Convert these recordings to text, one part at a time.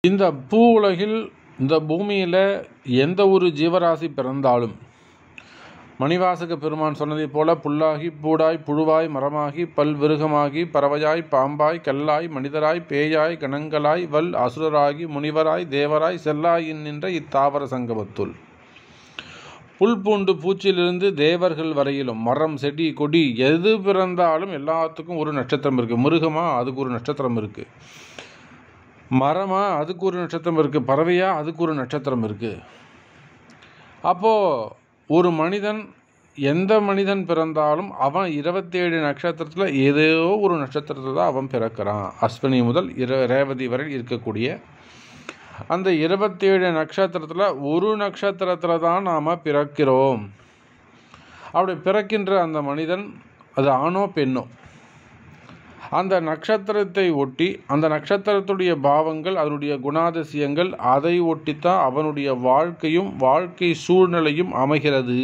இந்த பூ உலகில் இந்த பூமியில் எந்த ஒரு ஜீவராசி பிறந்தாலும் மணிவாசக பெருமான் சொன்னதைப் போல புல்லாகி பூடாய் புழுவாய் மரமாகி பல்விருகமாகி பறவையாய் பாம்பாய் கல்லாய் மனிதராய் பேயாய் கணங்களாய் வல் அசுரராகி முனிவராய் தேவராய் செல்லாயின் நின்ற இத்தாவர சங்கமத்துள் புல் பூண்டு பூச்சிலிருந்து தேவர்கள் வரையிலும் மரம் செடி கொடி எது பிறந்தாலும் எல்லாத்துக்கும் ஒரு நட்சத்திரம் இருக்குது மிருகமா அதுக்கு ஒரு நட்சத்திரம் இருக்குது மரமா அதுக்கு ஒரு நட்சத்திரம் இருக்குது பறவையா அதுக்கு ஒரு நட்சத்திரம் இருக்குது அப்போது ஒரு மனிதன் எந்த மனிதன் பிறந்தாலும் அவன் இருபத்தேழு நட்சத்திரத்தில் ஏதோ ஒரு நட்சத்திரத்தில் தான் அவன் பிறக்கிறான் அஸ்வினி முதல் இர ரேவதி வரை இருக்கக்கூடிய அந்த இருபத்தேழு நட்சத்திரத்தில் ஒரு நட்சத்திரத்தில் தான் நாம் பிறக்கிறோம் அப்படி பிறக்கின்ற அந்த மனிதன் அது ஆணோ பெண்ணோ அந்த நட்சத்திரத்தை ஒட்டி அந்த நட்சத்திரத்துடைய பாவங்கள் அதனுடைய குணாதிசயங்கள் அதை ஒட்டித்தான் அவனுடைய வாழ்க்கையும் வாழ்க்கை சூழ்நிலையும் அமைகிறது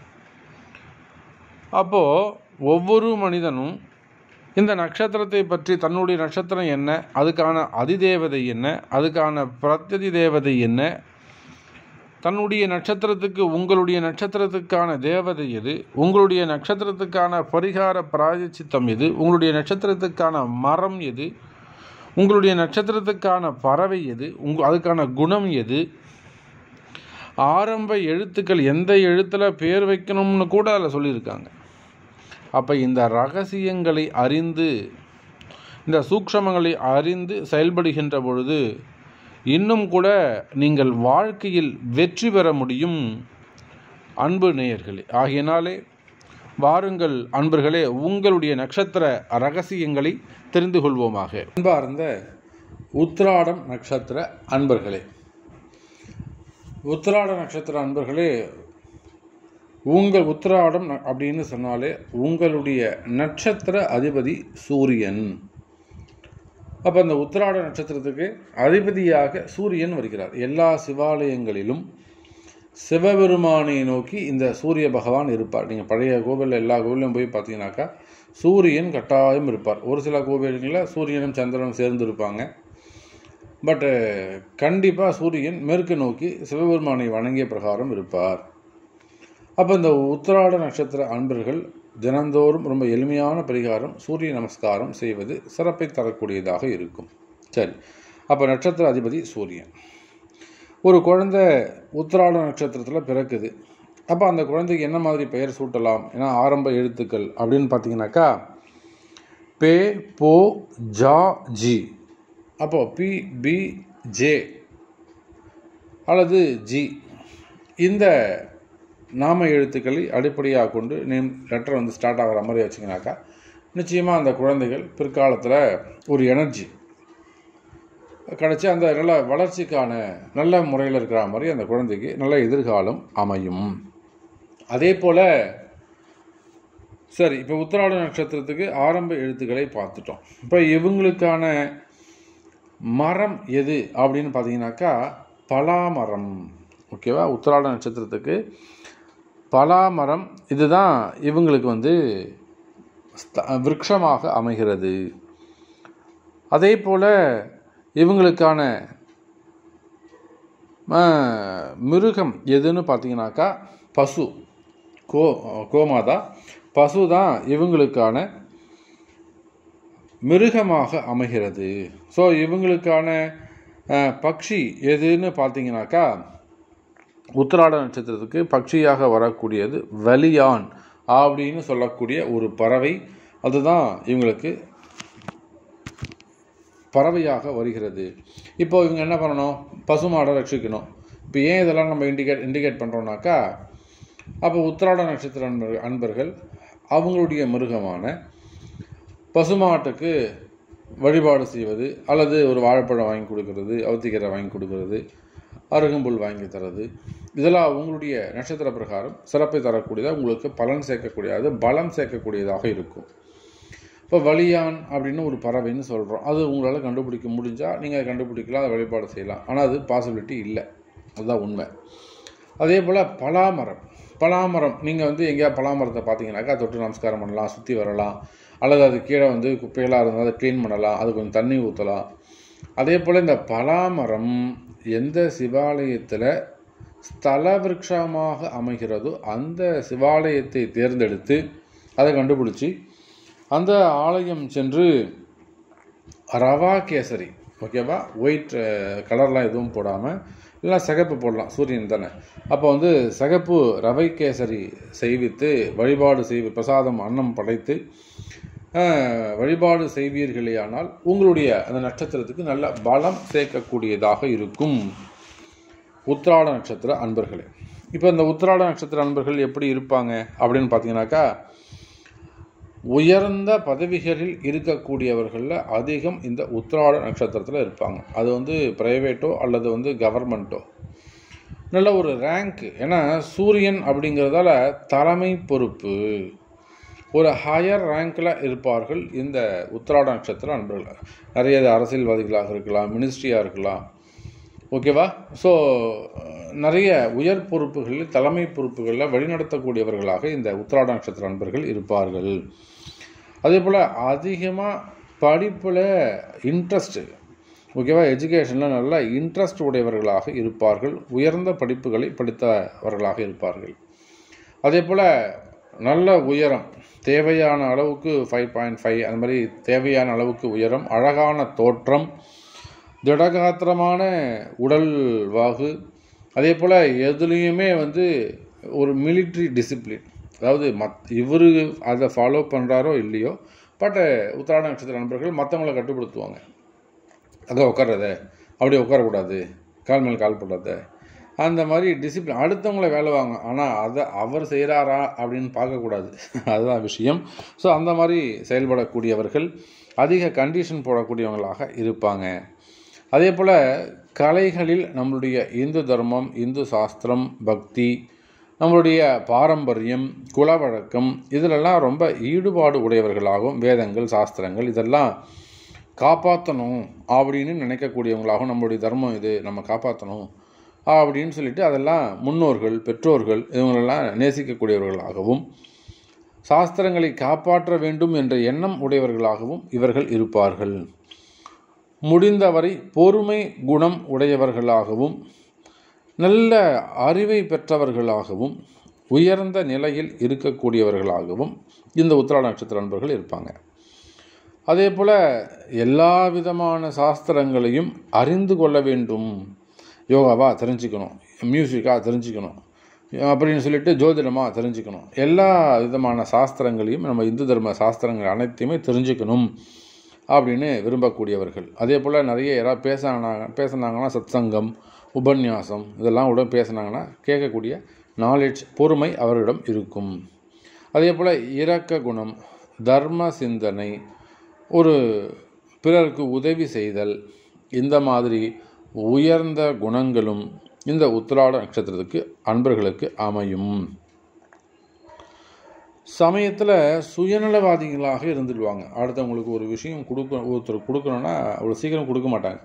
அப்போது ஒவ்வொரு மனிதனும் இந்த நட்சத்திரத்தை பற்றி தன்னுடைய நட்சத்திரம் என்ன அதுக்கான அதிதேவதை என்ன அதுக்கான பிரத்யதி தேவதை என்ன தன்னுடைய நட்சத்திரத்துக்கு உங்களுடைய நட்சத்திரத்துக்கான தேவதை எது உங்களுடைய நட்சத்திரத்துக்கான பரிகார பிராயச்சித்தம் எது உங்களுடைய நட்சத்திரத்துக்கான மரம் எது உங்களுடைய நட்சத்திரத்துக்கான பறவை எது உங்க அதுக்கான குணம் எது ஆரம்ப எழுத்துக்கள் எந்த எழுத்தில் பேர் வைக்கணும்னு கூட அதில் சொல்லியிருக்காங்க அப்போ இந்த ரகசியங்களை அறிந்து இந்த சூக்ஷமங்களை அறிந்து செயல்படுகின்ற பொழுது இன்னும் கூட நீங்கள் வாழ்க்கையில் வெற்றி பெற முடியும் அன்பு நேயர்களே ஆகையினாலே வாருங்கள் அன்பர்களே உங்களுடைய நட்சத்திர ரகசியங்களை தெரிந்து கொள்வோமாக அன்பார்ந்த உத்திராடம் நட்சத்திர அன்பர்களே உத்திராட நட்சத்திர அன்பர்களே உங்கள் உத்திராடம் அப்படின்னு சொன்னாலே உங்களுடைய நட்சத்திர அதிபதி சூரியன் அப்போ அந்த உத்திராட நட்சத்திரத்துக்கு அதிபதியாக சூரியன் வருகிறார் எல்லா சிவாலயங்களிலும் சிவபெருமானை நோக்கி இந்த சூரிய பகவான் இருப்பார் நீங்கள் பழைய கோவிலில் எல்லா கோவிலையும் போய் பார்த்தீங்கன்னாக்கா சூரியன் கட்டாயம் இருப்பார் ஒரு சில கோவில்களில் சூரியனும் சந்திரனும் சேர்ந்து இருப்பாங்க பட்டு கண்டிப்பாக சூரியன் மேற்கு நோக்கி சிவபெருமானை வணங்கிய பிரகாரம் இருப்பார் அப்போ இந்த உத்திராட நட்சத்திர அன்பர்கள் தினந்தோறும் ரொம்ப எளிமையான பரிகாரம் சூரிய நமஸ்காரம் செய்வது சிறப்பை தரக்கூடியதாக இருக்கும் சரி அப்போ நட்சத்திர அதிபதி சூரியன் ஒரு குழந்தை உத்திராட நட்சத்திரத்தில் பிறக்குது அப்போ அந்த குழந்தைக்கு என்ன மாதிரி பெயர் சூட்டலாம் ஏன்னா ஆரம்ப எழுத்துக்கள் அப்படின்னு பார்த்தீங்கன்னாக்கா பே போ ஜா ஜி அப்போ பி பி ஜே அல்லது ஜி இந்த நாம எழுத்துக்களை அடிப்படையாக கொண்டு நேம் லெட்டர் வந்து ஸ்டார்ட் ஆகிற மாதிரி வச்சிங்கனாக்கா நிச்சயமாக அந்த குழந்தைகள் பிற்காலத்தில் ஒரு எனர்ஜி கிடச்சி அந்த நல்ல வளர்ச்சிக்கான நல்ல முறையில் இருக்கிற மாதிரி அந்த குழந்தைக்கு நல்ல எதிர்காலம் அமையும் அதே போல் சரி இப்போ உத்திராட நட்சத்திரத்துக்கு ஆரம்ப எழுத்துக்களை பார்த்துட்டோம் இப்போ இவங்களுக்கான மரம் எது அப்படின்னு பார்த்தீங்கன்னாக்கா பலாமரம் ஓகேவா உத்திராட நட்சத்திரத்துக்கு பலாமரம் இதுதான் இவங்களுக்கு வந்து விருட்சமாக அமைகிறது அதே போல் இவங்களுக்கான மிருகம் எதுன்னு பார்த்தீங்கன்னாக்கா பசு கோ கோமாதா பசு தான் இவங்களுக்கான மிருகமாக அமைகிறது ஸோ இவங்களுக்கான பக்ஷி எதுன்னு பார்த்தீங்கன்னாக்கா உத்திராட நட்சத்திரத்துக்கு பட்சியாக வரக்கூடியது வலியான் அப்படின்னு சொல்லக்கூடிய ஒரு பறவை அதுதான் இவங்களுக்கு பறவையாக வருகிறது இப்போ இவங்க என்ன பண்ணணும் பசுமாடை ரட்சிக்கணும் இப்போ ஏன் இதெல்லாம் நம்ம இண்டிகேட் இண்டிகேட் பண்ணுறோம்னாக்கா அப்போ உத்திராட நட்சத்திர அன்பர் அன்பர்கள் அவங்களுடைய மிருகமான பசுமாட்டுக்கு வழிபாடு செய்வது அல்லது ஒரு வாழைப்பழம் வாங்கி கொடுக்கறது அவத்திக்கரை வாங்கி கொடுக்கறது அருகம்புல் வாங்கி தரது இதெல்லாம் உங்களுடைய நட்சத்திர பிரகாரம் சிறப்பை தரக்கூடியதாக உங்களுக்கு பலன் சேர்க்கக்கூடியது பலம் சேர்க்கக்கூடியதாக இருக்கும் இப்போ வலியான் அப்படின்னு ஒரு பறவைன்னு சொல்கிறோம் அது உங்களால் கண்டுபிடிக்க முடிஞ்சால் நீங்கள் கண்டுபிடிக்கலாம் அதை வழிபாடு செய்யலாம் ஆனால் அது பாசிபிலிட்டி இல்லை அதுதான் உண்மை அதே போல் பலாமரம் பலாமரம் நீங்கள் வந்து எங்கேயா பலாமரத்தை பார்த்தீங்கன்னாக்கா தொட்டு நமஸ்காரம் பண்ணலாம் சுற்றி வரலாம் அல்லது அது கீழே வந்து குப்பைகளாக இருந்தால் அதை க்ளீன் பண்ணலாம் அது கொஞ்சம் தண்ணி ஊற்றலாம் அதே போல் இந்த பலாமரம் எந்த சிவாலயத்தில் ஸ்தல விருட்சமாக அமைகிறதோ அந்த சிவாலயத்தை தேர்ந்தெடுத்து அதை கண்டுபிடிச்சி அந்த ஆலயம் சென்று ரவா கேசரி ஓகேவா ஒயிட் கலர்லாம் எதுவும் போடாமல் இல்லை சிகப்பு போடலாம் சூரியன் தானே அப்போ வந்து சிகப்பு ரவை கேசரி செய்வித்து வழிபாடு செய்வி பிரசாதம் அன்னம் படைத்து அஹ், வழிபாடு செய்வீர்களேயானால் உங்களுடைய அந்த நட்சத்திரத்துக்கு நல்ல பலம் சேர்க்கக்கூடியதாக இருக்கும் உத்திராட நட்சத்திர அன்பர்களே இப்போ இந்த உத்திராட நட்சத்திர அன்பர்கள் எப்படி இருப்பாங்க அப்படின்னு பார்த்தீங்கன்னாக்கா உயர்ந்த பதவிகளில் இருக்கக்கூடியவர்களில் அதிகம் இந்த உத்திராட நட்சத்திரத்தில் இருப்பாங்க அது வந்து பிரைவேட்டோ அல்லது வந்து கவர்மெண்ட்டோ நல்ல ஒரு ரேங்க் ஏன்னா சூரியன் அப்படிங்கிறதால தலைமை பொறுப்பு ஒரு ஹையர் ரேங்க்கில் இருப்பார்கள் இந்த உத்திராட நட்சத்திர அன்பர்கள் நிறைய அரசியல்வாதிகளாக இருக்கலாம் மினிஸ்ட்ரியாக இருக்கலாம் ஓகேவா ஸோ நிறைய உயர் பொறுப்புகளில் தலைமை பொறுப்புகளில் வழிநடத்தக்கூடியவர்களாக இந்த உத்திராட நட்சத்திர நண்பர்கள் இருப்பார்கள் அதே போல் அதிகமாக படிப்பில் இன்ட்ரெஸ்ட் ஓகேவா எஜுகேஷனில் நல்ல இன்ட்ரெஸ்ட் உடையவர்களாக இருப்பார்கள் உயர்ந்த படிப்புகளை படித்தவர்களாக இருப்பார்கள் அதே போல் நல்ல உயரம் தேவையான அளவுக்கு ஃபைவ் பாயிண்ட் ஃபைவ் அந்த மாதிரி தேவையான அளவுக்கு உயரம் அழகான தோற்றம் திடகாத்திரமான உடல் வாகு அதே போல் எதுலேயுமே வந்து ஒரு மிலிட்ரி டிசிப்ளின் அதாவது மத் இவர் அதை ஃபாலோ பண்ணுறாரோ இல்லையோ பட் உத்திராட நட்சத்திர நண்பர்கள் மற்றவங்கள கட்டுப்படுத்துவாங்க அங்கே உட்கார்றத அப்படியே உட்காரக்கூடாது கால் மேல் கால் போடாத அந்த மாதிரி டிசிப்ளின் அடுத்தவங்கள வேலை வாங்க ஆனால் அதை அவர் செய்கிறாரா அப்படின்னு பார்க்கக்கூடாது அதுதான் விஷயம் ஸோ அந்த மாதிரி செயல்படக்கூடியவர்கள் அதிக கண்டிஷன் போடக்கூடியவங்களாக இருப்பாங்க அதே போல் கலைகளில் நம்மளுடைய இந்து தர்மம் இந்து சாஸ்திரம் பக்தி நம்மளுடைய பாரம்பரியம் குலவழக்கம் இதிலெல்லாம் ரொம்ப ஈடுபாடு உடையவர்களாகவும் வேதங்கள் சாஸ்திரங்கள் இதெல்லாம் காப்பாற்றணும் அப்படின்னு நினைக்கக்கூடியவங்களாகவும் நம்மளுடைய தர்மம் இது நம்ம காப்பாற்றணும் அப்படின்னு சொல்லிட்டு அதெல்லாம் முன்னோர்கள் பெற்றோர்கள் இவங்களெல்லாம் நேசிக்கக்கூடியவர்களாகவும் சாஸ்திரங்களை காப்பாற்ற வேண்டும் என்ற எண்ணம் உடையவர்களாகவும் இவர்கள் இருப்பார்கள் முடிந்தவரை பொறுமை குணம் உடையவர்களாகவும் நல்ல அறிவை பெற்றவர்களாகவும் உயர்ந்த நிலையில் இருக்கக்கூடியவர்களாகவும் இந்த உத்திராட நட்சத்திர நண்பர்கள் இருப்பாங்க அதே போல் எல்லா விதமான சாஸ்திரங்களையும் அறிந்து கொள்ள வேண்டும் யோகாவா தெரிஞ்சுக்கணும் மியூசிக்காக தெரிஞ்சுக்கணும் அப்படின்னு சொல்லிட்டு ஜோதிடமாக தெரிஞ்சுக்கணும் எல்லா விதமான சாஸ்திரங்களையும் நம்ம இந்து தர்ம சாஸ்திரங்கள் அனைத்தையுமே தெரிஞ்சுக்கணும் அப்படின்னு விரும்பக்கூடியவர்கள் அதே போல் நிறைய யாராவது பேசினாங்க பேசினாங்கன்னா சத்சங்கம் உபன்யாசம் இதெல்லாம் கூட பேசினாங்கன்னா கேட்கக்கூடிய நாலேஜ் பொறுமை அவர்களிடம் இருக்கும் அதே போல் இரக்க குணம் தர்ம சிந்தனை ஒரு பிறருக்கு உதவி செய்தல் இந்த மாதிரி உயர்ந்த குணங்களும் இந்த உத்திராட நட்சத்திரத்துக்கு அன்பர்களுக்கு அமையும் சமயத்தில் சுயநலவாதிகளாக இருந்துடுவாங்க அடுத்தவங்களுக்கு ஒரு விஷயம் கொடுக்க ஒருத்தர் கொடுக்கணுன்னா அவ்வளோ சீக்கிரம் கொடுக்க மாட்டாங்க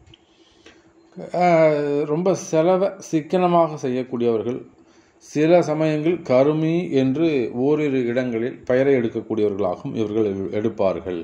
ஆஹ் ரொம்ப செலவை சிக்கனமாக செய்யக்கூடியவர்கள் சில சமயங்கள் கருமி என்று ஓரிரு இடங்களில் பெயரை எடுக்கக்கூடியவர்களாகவும் இவர்கள் எடுப்பார்கள்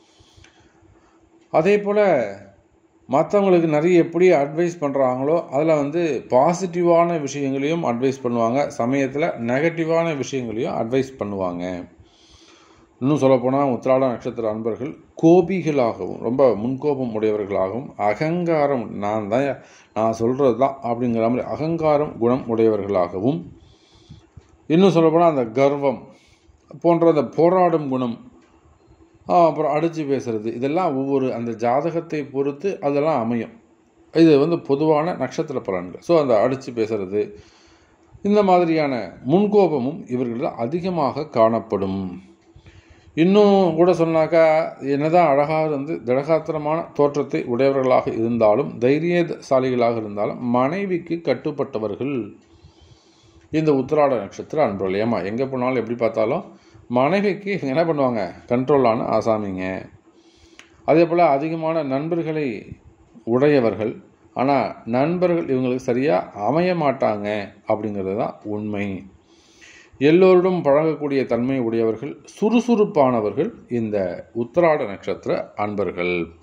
அதே போல் மற்றவங்களுக்கு நிறைய எப்படி அட்வைஸ் பண்ணுறாங்களோ அதில் வந்து பாசிட்டிவான விஷயங்களையும் அட்வைஸ் பண்ணுவாங்க சமயத்தில் நெகட்டிவான விஷயங்களையும் அட்வைஸ் பண்ணுவாங்க இன்னும் சொல்லப்போனால் உத்திராட நட்சத்திர அன்பர்கள் கோபிகளாகவும் ரொம்ப முன்கோபம் உடையவர்களாகவும் அகங்காரம் நான் தான் நான் சொல்கிறது தான் அப்படிங்கிற மாதிரி அகங்காரம் குணம் உடையவர்களாகவும் இன்னும் சொல்லப்போனால் அந்த கர்வம் போன்ற அந்த போராடும் குணம் ஆ, அப்புறம் அடித்து பேசுறது இதெல்லாம் ஒவ்வொரு அந்த ஜாதகத்தை பொறுத்து அதெல்லாம் அமையும் இது வந்து பொதுவான நட்சத்திர பலன்கள் ஸோ அந்த அடித்து பேசுறது இந்த மாதிரியான முன்கோபமும் இவர்களில் அதிகமாக காணப்படும் இன்னும் கூட சொன்னாக்கா என்னதான் அழகாக இருந்து திடகாத்திரமான தோற்றத்தை உடையவர்களாக இருந்தாலும் தைரியசாலிகளாக இருந்தாலும் மனைவிக்கு கட்டுப்பட்டவர்கள் இந்த உத்திராட நட்சத்திர அன்பர்கள் ஏமா எங்கே போனாலும் எப்படி பார்த்தாலும் மனைவிக்கு இவங்க என்ன பண்ணுவாங்க கண்ட்ரோலான ஆசாமிங்க அதே போல் அதிகமான நண்பர்களை உடையவர்கள் ஆனால் நண்பர்கள் இவங்களுக்கு சரியாக அமைய மாட்டாங்க அப்படிங்கிறது தான் உண்மை எல்லோரிடம் பழகக்கூடிய தன்மை உடையவர்கள் சுறுசுறுப்பானவர்கள் இந்த உத்திராட நட்சத்திர அன்பர்கள்